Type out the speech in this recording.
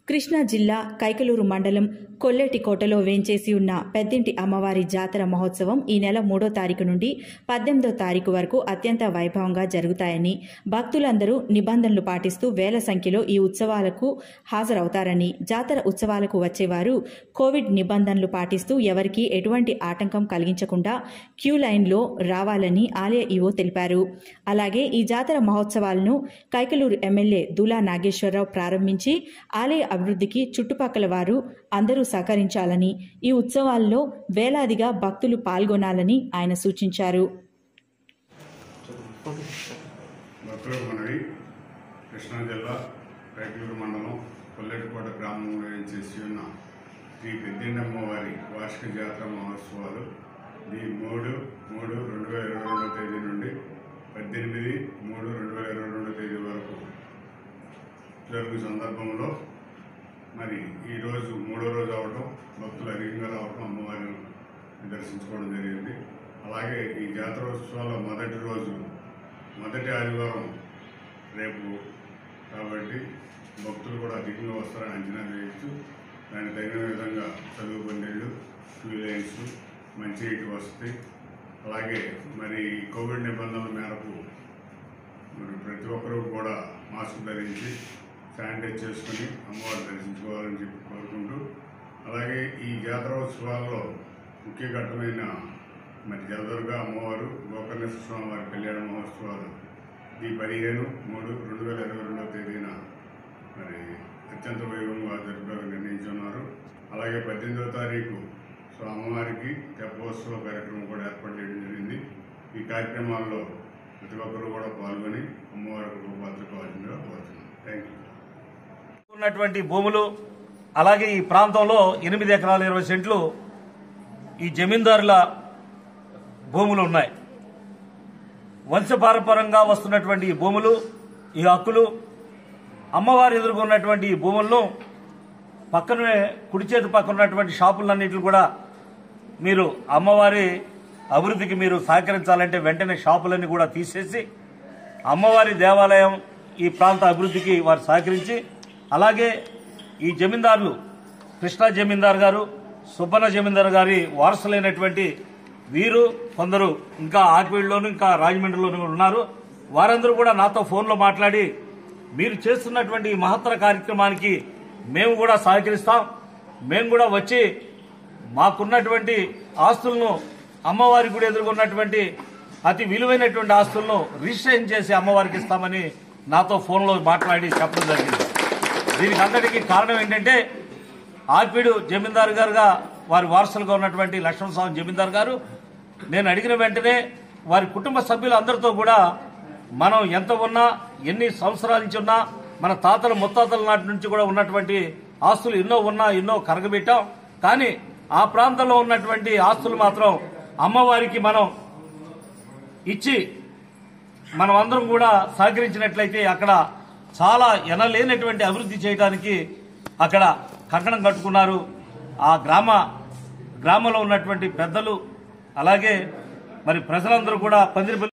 కృష్ణా జిల్లా కైకలూరు మండలం కొల్లేటికోటలో వేంచేసి ఉన్న పెద్దింటి అమ్మవారి జాతర మహోత్సవం ఈ నెల మూడో తారీఖు నుండి పద్దెనిమిదో తారీఖు వరకు అత్యంత వైభవంగా జరుగుతాయని భక్తులందరూ నిబంధనలు పాటిస్తూ వేల సంఖ్యలో ఈ ఉత్సవాలకు హాజరవుతారని జాతర ఉత్సవాలకు వచ్చేవారు కోవిడ్ నిబంధనలు పాటిస్తూ ఎవరికీ ఎటువంటి ఆటంకం కలిగించకుండా క్యూ లైన్లో రావాలని ఆలయ ఈవో తెలిపారు అలాగే ఈ జాతర మహోత్సవాలను కైకలూరు ఎమ్మెల్యే దులా నాగేశ్వరరావు ప్రారంభించి ఆలయ అభివృద్ధికి చుట్టుపక్కల వారు అందరూ సహకరించాలని ఈ ఉత్సవాల్లో వేలాదిగా భక్తులు పాల్గొనాలని ఆయన సూచించారు భక్తులకు మనవి కృష్ణా జిల్లా రైతులూరు మండలం కొల్లెటికోట గ్రామంలో చేసి ఉన్న శ్రీ పెద్దిండమ్మ వారి వార్షిక జాతర మహోత్సవాలు ఈ మూడు మూడు రెండు వేల ఇరవై రెండో తేదీ నుండి పద్దెనిమిది మూడు రెండు వేల ఇరవై రెండో తేదీ వరకు జరుగు సందర్భంలో మరి ఈరోజు మూడో రోజు అవడం భక్తులు అధికంగా రావడం అమ్మవారిని దర్శించుకోవడం జరిగింది అలాగే ఈ జాతరోత్సవాల మొదటి రోజు మొదటి ఆదివారం రేపు కాబట్టి భక్తులు కూడా అధికంగా వస్తారని అంచనా వేయచ్చు దానికి తగిన విధంగా చదువు బండిళ్ళు క్యూ లైన్స్ మంచి ఇటు వసతి అలాగే మరి కోవిడ్ నిబంధనల మేరకు మరి ప్రతి ఒక్కరూ కూడా మాస్క్ ధరించి శానిటైజ్ చేసుకుని అమ్మవారిని దర్శించుకోవాలని చెప్పి కోరుకుంటూ అలాగే ఈ జాతరోత్సవాల్లో ముఖ్య ఘట్టమైన మరి జలదుర్గ అమ్మవారు గోకర్ణేశ్వర స్వామి వారి కళ్యాణ మహోత్సవాలు ఈ పదిహేను మూడు రెండు వేల ఇరవై రెండవ తేదీన మరి అత్యంత వైభవంగా జరుపుకోవాలని నిర్ణయించున్నారు అలాగే పద్దెనిమిదవ తారీఖు సో అమ్మవారికి తెప్పోత్సవ కార్యక్రమం కూడా ఏర్పాటు చేయడం జరిగింది ఈ కార్యక్రమాల్లో ప్రతి ఒక్కరూ కూడా పాల్గొని అమ్మవారికి ఉపపాత్ర కావాల్సిందిగా కోరుతున్నాను థ్యాంక్ యూ ఉన్నటువంటి భూములు అలాగే ఈ ప్రాంతంలో ఎనిమిది ఎకరాల ఇరవై సెంట్లు ఈ జమీందారుల భూములు ఉన్నాయి వంశపారంపరంగా వస్తున్నటువంటి ఈ భూములు ఈ హక్కులు అమ్మవారు ఎదుర్కొన్నటువంటి ఈ భూములను పక్కనే కుడి చేతి పక్కన ఉన్నటువంటి షాపులన్నింటిని కూడా మీరు అమ్మవారి అభివృద్ధికి మీరు సహకరించాలంటే వెంటనే షాపులన్నీ కూడా తీసేసి అమ్మవారి దేవాలయం ఈ ప్రాంత అభివృద్ధికి వారు సహకరించి అలాగే ఈ జమీందారులు కృష్ణా జమీందార్ గారు సుబ్బన్న జమీందార్ గారి వారసులైనటువంటి వీరు కొందరు ఇంకా ఆక్వీడ్లోను ఇంకా రాజమండ్రిలోను ఉన్నారు వారందరూ కూడా నాతో ఫోన్లో మాట్లాడి మీరు చేస్తున్నటువంటి ఈ మహత్తర కార్యక్రమానికి మేము కూడా సహకరిస్తాం మేము కూడా వచ్చి మాకున్నటువంటి ఆస్తులను అమ్మవారి కూడా ఎదుర్కొన్నటువంటి అతి విలువైనటువంటి ఆస్తులను రిజిస్ట్రేషన్ చేసి అమ్మవారికి ఇస్తామని నాతో ఫోన్లో మాట్లాడి చెప్పడం జరిగింది దీనికి అందరికీ కారణం ఏంటంటే ఆర్పీడు జమీందారు గారుగా వారి వారసులుగా ఉన్నటువంటి లక్ష్మణస్వామి జమీందారు గారు నేను అడిగిన వెంటనే వారి కుటుంబ సభ్యులు అందరితో కూడా మనం ఎంత ఉన్నా ఎన్ని సంవత్సరాల నుంచి ఉన్నా మన తాతల ముత్తాతల నాటి నుంచి కూడా ఉన్నటువంటి ఆస్తులు ఎన్నో ఉన్నా ఎన్నో కరగబెట్టాం కానీ ఆ ప్రాంతంలో ఉన్నటువంటి ఆస్తులు మాత్రం అమ్మవారికి మనం ఇచ్చి మనం అందరం కూడా సహకరించినట్లయితే అక్కడ చాలా ఎనలేనటువంటి అభివృద్ధి చేయడానికి అక్కడ కంకణం కట్టుకున్నారు ఆ గ్రామ గ్రామంలో ఉన్నటువంటి పెద్దలు అలాగే మరి ప్రజలందరూ కూడా పందిరి